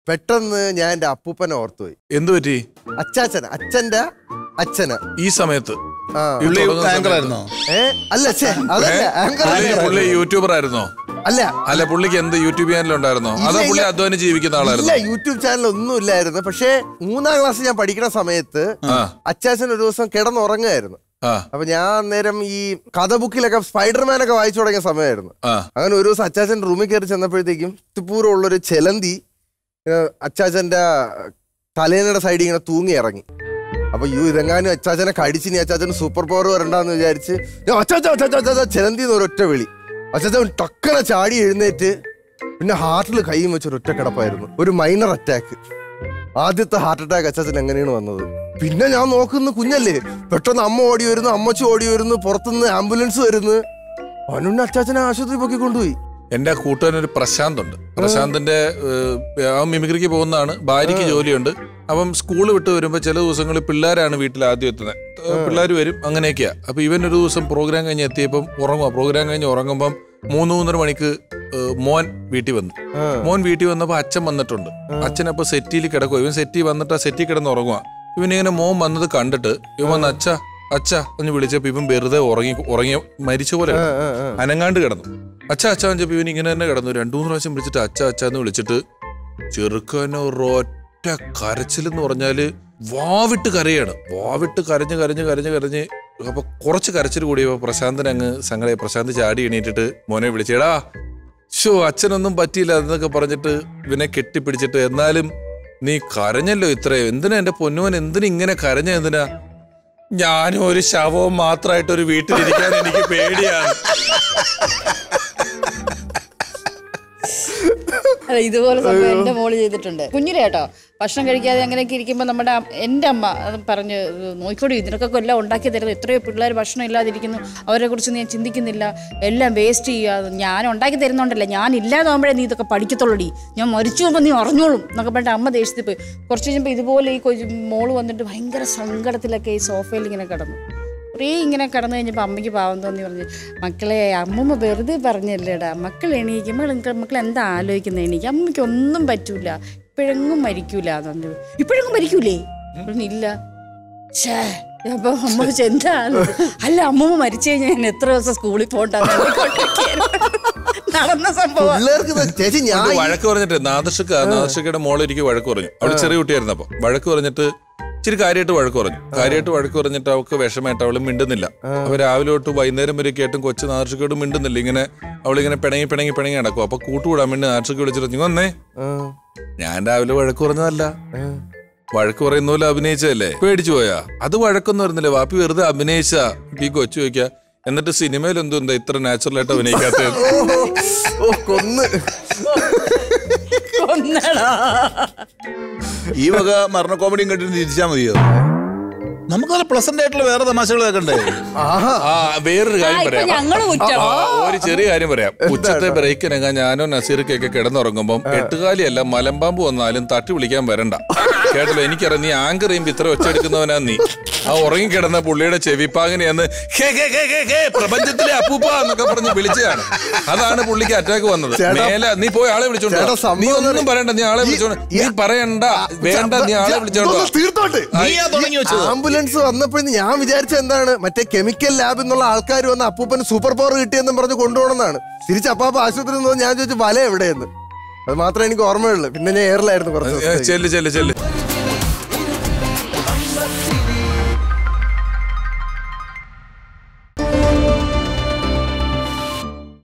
പെട്ടെന്ന് ഞാൻ എന്റെ അപ്പൂപ്പനെ ഓർത്തുപോയി എന്തു പറ്റി അച്ചാച്ചന അച്ഛന്റെ അച്ഛന ഈ സമയത്ത് ആ ഈ പുള്ളി തുടങ്ങുന്ന ആങ്കർ സമയത്ത്. ആയിരുന്നോ ഏ അല്ല ഛേ, അതല്ല ഏ? ആങ്കർ പുള്ളി- അല്ല. പുള്ളി യൂട്യൂബർ ആയിരുന്നോ അല്ല അല്ല പുള്ളിക്ക് എന്ത് യൂട്യൂബ് ചാനൽ ഉണ്ടായിരുന്നോ അതോ ഇല്ല, പുള്ളി ഇല്ല. അധ്വാനം ജീവിക്കുന്ന ഇല്ല ആളായിരുന്നു യൂട്യൂബ് ചാനൽ ഒന്നും ഇല്ലായിരുന്നു പക്ഷേ മൂന്നാം ക്ലാസ് ഞാൻ പഠിക്കുന്ന സമയത്ത് ആ അച്ചാച്ചൻ ഒരു ദിവസം കിടന്നുറങ്ങായിരുന്നു ആ അപ്പൊ ഞാൻ അന്നേരം ഈ കഥ ബുക്കിലൊക്കെ സ്പൈഡർമാൻ ഒക്കെ വായിച്ചു തുടങ്ങിയ സമയമായിരുന്നു ആ അങ്ങനെ ഒരു ദിവസം അച്ചാച്ചൻ റൂമിൽ കയറി ചെന്നപ്പോഴത്തേക്കും ചുറ്റുപൂരമുള്ളൊരു ചെലന്തി ഏഹ്, അച്ചാച്ചന്റെ തലേനയുടെ സൈഡിൽ ഇങ്ങനെ തൂങ്ങി ഇറങ്ങി അപ്പൊ യു ഇതെങ്ങാനും അച്ചാച്ചനെ കടിച്ചിനി അച്ചാച്ചന് സൂപ്പർ പവർ വരണ്ടെന്ന് വിചാരിച്ച് ഞാൻ അച്ചാച്ച അച്ചാച്ച അച്ചാച്ച ചെലന്തി എന്ന് ഒരൊറ്റ വിളി അച്ചാച്ചൻ ടക്കനെ ചാടി എഴുന്നേറ്റ് പിന്നെ ഹാർട്ടിൽ കൈയും വെച്ച് ഒരൊറ്റ കിടപ്പായിരുന്നു ഒരു മൈനർ അറ്റാക്ക് ആദ്യത്തെ ഹാർട്ട് അറ്റാക്ക് അച്ചാച്ചൻ എങ്ങനെയാണ് വന്നത് പിന്നെ ഞാൻ നോക്കുന്ന കുഞ്ഞല്ലേ പെട്ടെന്ന് അമ്മ ഓടി വരുന്നു അമ്മച്ചി ഓടി വരുന്നു പുറത്തുനിന്ന് ആംബുലൻസ് വരുന്നു അവനുണ്ണ അച്ചാച്ചനെ ആശുപത്രി പൊക്കി കൊണ്ടുപോയി എന്റെ കൂട്ടുകാരൻ ഒരു പ്രശാന്ത് ഉണ്ട് പ്രശാന്തിന്റെ ഏഹ്, അവൻ മിമിക്രിക്ക് പോകുന്നതാണ് ഭാര്യയ്ക്ക് ജോലിയുണ്ട് അപ്പം സ്കൂൾ വിട്ട് വരുമ്പോൾ ചില ദിവസങ്ങളിൽ പിള്ളേരാണ് വീട്ടിൽ ആദ്യം എത്തുന്നത് പിള്ളേർ വരും അങ്ങനെയൊക്കെയാ അപ്പൊ ഇവൻ ഒരു ദിവസം പ്രോഗ്രാം കഴിഞ്ഞ് എത്തിയപ്പം ഉറങ്ങുക പ്രോഗ്രാം കഴിഞ്ഞ് ഉറങ്ങുമ്പം മൂന്ന് മൂന്നര മണിക്ക് ഏഹ്, മോൻ വീട്ടിൽ വന്നു ആ. മോൻ വീട്ടിൽ വന്നപ്പോൾ അച്ഛൻ വന്നിട്ടുണ്ട് അച്ഛൻ അപ്പൊ സെറ്റിയിൽ കിടക്കുക ഇവൻ സെറ്റി വന്നിട്ട് ആ സെറ്റിൽ കിടന്ന് ഉറങ്ങുക ഇവനിങ്ങനെ മോൻ വന്നത് കണ്ടിട്ട് ഇവൻ വന്ന് അച്ഛ അച്ഛ എന്ന് വിളിച്ചപ്പോ ഇവൻ വെറുതെ ഉറങ്ങി ഉറങ്ങിയ മരിച്ച പോലെ ആ, ആ, ആ. അനങ്ങാണ്ട് കിടന്നു അച്ഛ അച്ഛ വെച്ചപ്പോ ഇവൻ ഇങ്ങനെ തന്നെ കിടന്നു രണ്ടു മൂന്ന് പ്രാവശ്യം വിളിച്ചിട്ട് അച്ഛ അച്ഛ എന്ന് വിളിച്ചിട്ട് ചെറുക്കന് ഒരൊറ്റ കരച്ചിലെന്ന് പറഞ്ഞാല് വാവിട്ട് കരയാണ് വാവിട്ട് കരഞ്ഞ് കരഞ്ഞ് കരഞ്ഞ് കരഞ്ഞ് അപ്പൊ കുറച്ച് കരച്ചിൽ കൂടിയപ്പോ പ്രശാന്തൻ അങ്ങ് സങ്കട പ്രശാന്ത് ചാടി എണീറ്റിട്ട് മോനെ വിളിച്ചേടാ ഷോ അച്ഛനൊന്നും പറ്റിയില്ല എന്നൊക്കെ പറഞ്ഞിട്ട് ഇവനെ കെട്ടിപ്പിടിച്ചിട്ട് എന്നാലും നീ കരഞ്ഞല്ലോ ഇത്രയും എന്തിനാ എന്റെ പൊന്നുവൻ എന്തിനാ ഇങ്ങനെ കരഞ്ഞ എന്തിനാ ഞാനും ഒരു ശവവും മാത്രമായിട്ട് ഒരു വീട്ടിലിരിക്കാൻ എനിക്ക് പേടിയാണ് അല്ല ഇതുപോലെ സംഭവം എന്റെ മോള് ചെയ്തിട്ടുണ്ട് കുഞ്ഞിലെ കേട്ടോ ഭക്ഷണം കഴിക്കാതെ അങ്ങനെയൊക്കെ ഇരിക്കുമ്പോൾ നമ്മുടെ അം- എൻ്റെ അമ്മ അത് പറഞ്ഞ് നോക്കിക്കോടി ഇതിനൊക്കെ എല്ലാം ഉണ്ടാക്കി തരുന്നത് എത്രയോ പിള്ളേർ ഭക്ഷണം ഇല്ലാതിരിക്കുന്നു അവരെ കുറിച്ച് ഞാൻ ചിന്തിക്കുന്നില്ല എല്ലാം വേസ്റ്റ് ചെയ്യുക ഞാൻ ഉണ്ടാക്കി തരുന്നുണ്ടല്ലോ ഞാൻ ഇല്ലാതാകുമ്പോഴേ നീ ഇതൊക്കെ പഠിക്കത്തുള്ളടി ഞാൻ മരിച്ചു പോകുമ്പോൾ നീ അറിഞ്ഞോളും എന്നൊക്കെ പറഞ്ഞിട്ട് അമ്മ ദേഷ്യത്തിൽ പോയി കുറച്ച് കഴിഞ്ഞപ്പോൾ ഇതുപോലെ ഈ കൊച്ചു മോള് വന്നിട്ട് ഭയങ്കര സങ്കടത്തിലൊക്കെ ഈ സോഫയിൽ ഇങ്ങനെ കിടന്നു കുറേ ഇങ്ങനെ കടന്നു കഴിഞ്ഞപ്പോൾ അമ്മയ്ക്ക് പാവം തോന്നി പറഞ്ഞു മക്കളെ അമ്മമ്മ വെറുതെ പറഞ്ഞല്ലേടാ മക്കൾ എണീക്കുമ്പോൾ നിങ്ങൾ മക്കൾ എന്താ ആലോചിക്കുന്നത് എണീക്ക് അമ്മയ്ക്ക് ഒന്നും പറ്റൂല ഇപ്പോഴെങ്ങും മരിക്കൂല എന്നു ഇപ്പോഴെങ്ങും മരിക്കൂലേ പറഞ്ഞു, ഇല്ല ഛേ അപ്പൊ അമ്മ ചോദിച്ചു, എന്താ ആലോചി-" അല്ല അമ്മമ്മ മരിച്ചു കഴിഞ്ഞാൽ ഞാൻ എത്ര ദിവസം സ്കൂളിൽ പോകണ്ട നടന്ന സംഭവം പിള്ളേർക്ക് ഇത് ചേച്ചി ഞാൻ ഇത് വഴക്ക് പറഞ്ഞിട്ട് നാദർഷക്ക നാദർഷക്കയുടെ മോളെ എനിക്ക് വഴക്ക് പറഞ്ഞു അവള് ചെറിയ കുട്ടിയായിരുന്നു അപ്പൊ വഴക്ക് പറഞ്ഞിട്ട് ഇച്ചിരി കാര്യമായിട്ട് വഴക്ക് പറഞ്ഞു കാര്യമായിട്ട് വഴക്ക് പറഞ്ഞിട്ട് അവൾക്ക് വിഷമായിട്ട് അവള് മിണ്ടുന്നില്ല അപ്പൊ രാവിലെ തൊട്ട് വൈകുന്നേരം വരെ കേട്ടും കൊച്ചു നാദർഷക്കയോട് മിണ്ടുന്നില്ല ഇങ്ങനെ അവളിങ്ങനെ പിണങ്ങി പിണങ്ങി പിണങ്ങി നടക്കും അപ്പൊ കൂട്ടുകൂടാൻ വേണ്ടി നാദർഷക്ക് വിളിച്ചിട്ട് നീ വന്നേ ആ, ഞാൻ രാവിലെ വഴക്ക് പറഞ്ഞതല്ല ആ. വഴക്ക് പറയുന്ന പോലെ അഭിനയിച്ചതല്ലേ പേടിച്ചു പോയാ അത് വഴക്കൊന്നും വരുന്നില്ല വാപ്പി വെറുതെ അഭിനയിച്ച ഈ കൊച്ചു ചോദിക്കാ എന്നിട്ട് സിനിമയിൽ എന്തോ എന്താ ഇത്ര നാച്ചുറൽ ആയിട്ട് അഭിനയിക്കാത്ത ഓ, ഓ കൊന്ന് കൊന്നടാ ഈ വക മരണ കോമഡിയും കണ്ടിട്ട് തിരിച്ചാ മതിയോ നമുക്ക് നല്ല പ്ലസന്റ് ആയിട്ടുള്ള വേറെ തമാശകൾ കേൾക്കണ്ടേ ആഹാ ആ വേറൊരു ആ, കാര്യം ഇപ്പൊ പറയാം ഞങ്ങള് കുറ്റം. ആ, ഒരു ചെറിയ കാര്യം പറയാം ഉച്ചത്തെ ബ്രേക്കിനങ്ങാൻ ഞാനോ നസീർക്കൊക്കെ കിടന്നുറങ്ങുമ്പം എട്ടുകാലിയല്ല മലമ്പാമ്പ് വന്നാലും തട്ടി വിളിക്കാൻ വരണ്ട കേട്ടല്ലോ എനിക്കറിയാം നീ ആങ്കർ ചെയ്യുമ്പോ ഇത്ര ഒച്ചെടുക്കുന്നവനാ നീ ആ ഉറങ്ങിക്കിടന്ന പുള്ളിയുടെ ചെവിപ്പാങ്ങിനെ അന്ന് "ഹേ, ഹേ, ഹേ, ഹേ, ഹേ, പ്രപഞ്ചത്തിലെ അപ്പൂപ്പ എന്നൊക്കെ പറഞ്ഞ് വിളിച്ചതാണ് അതാണ് പുള്ളിക്ക് അറ്റാക്ക് വന്നത് ചേട്ടാ, മേലെ നീ പോയി ആളെ വിളിച്ചോണ്ട് വാ. ചേട്ടാ, സംഭവം നീ ഒന്നും എന്താ- പറയണ്ട നീ ആളെ ഈ- വിളിച്ചോണ്ട് ഈ- നീ പറയണ്ട വേണ്ട നീ ആളെ വിളിച്ചോണ്ട് വാ. ഇതൊന്ന് തീർത്തോട്ടെ നീയാ തുടങ്ങി വെച്ചത് ആംബുലൻസ് വന്നപ്പോഴും ഞാൻ വിചാരിച്ച എന്താണ് മറ്റേ കെമിക്കൽ ലാബിൽ നിന്നുള്ള ആൾക്കാർ വന്ന് അപ്പൂപ്പന് സൂപ്പർ പവർ കിട്ടിയെന്നും പറഞ്ഞ് കൊണ്ടുപോകണമെന്നാണ് തിരിച്ച് അപ്പാപ്പ ആശുപത്രി നിന്ന് ഞാൻ ചോദിച്ചു വല എവിടെയെന്ന് അത് മാത്രമേ എനിക്ക് ഓർമ്മയുള്ളൂ പിന്നെ ഞാൻ എയറിലായിരുന്നു കുറച്ച് ഏ, ദിവസത്തേക്ക്. ചെല്ല് ചെല്ല് ചെല്ല്